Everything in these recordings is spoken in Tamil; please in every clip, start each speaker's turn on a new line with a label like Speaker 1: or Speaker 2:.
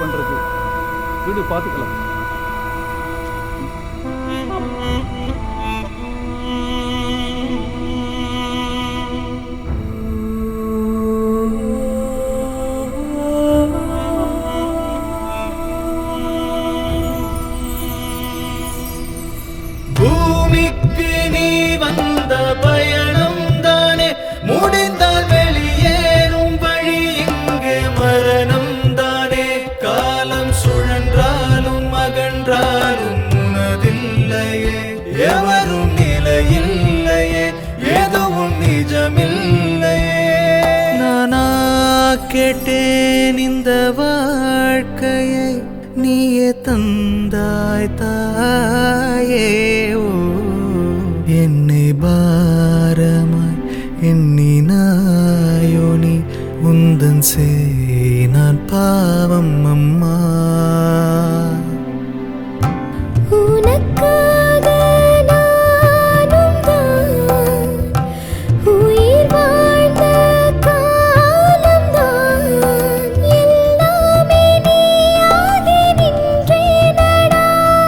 Speaker 1: பண்றது வீடு பார்த்துக்கலாம்
Speaker 2: பூமிக்கு நீ வந்த பயணம் தானே முடிந்தால் வெளியேறும் வழி இங்கே மரணம் தானே காலம் சுழன்றாலும் அகன்றாலும் உனதில்லையே எவரும் நிலையில்லையே எதுவும் நிஜமில்லையே நானா கேட்டேன் இந்த வாழ்க்கையை நீயே தந்தாய் தாயே ஓ என்னை பாரமாய் எண்ணினாயோ நீ உந்தன் செய் நான் பாவம் அம்மா
Speaker 3: உனக்காக நானும் தான் உயிர் வாழ்ந்த காலம்தான் எல்லாமே நீயாகி நின்றேனடா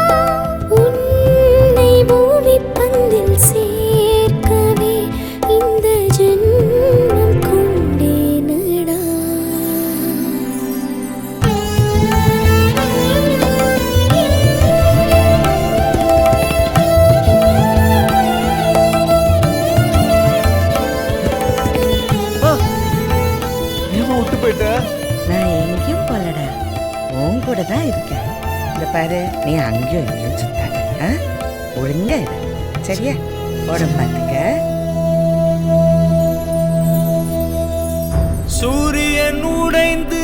Speaker 3: உன்னை மூவிப் பந்தில் சேர்க்கவே இந்த ஜென்மம் கொண்டேனடா
Speaker 1: ஏமா விட்டு போயிட்ட
Speaker 4: நான் எங்கேயும் போலடா உன் கூட தான் இருக்கேன் இந்த பாரு நீ அங்கேயும் இங்கேயும் சுத்தாத ஆ? ஒழுங்கா இரு சரியா உடம்பு பார்த்துக்க
Speaker 2: சூரியன் உடைந்து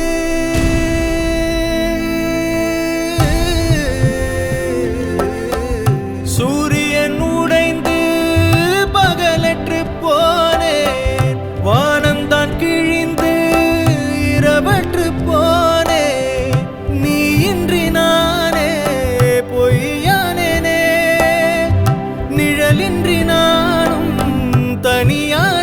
Speaker 2: சூரியன் உடைந்து பகலற்று போனேன் வானந்தான் கிழிந்து இரவற்று போனேன் நீ இன்றி நானே பொய்யானேனே நிழலின்றி நானும் தனியா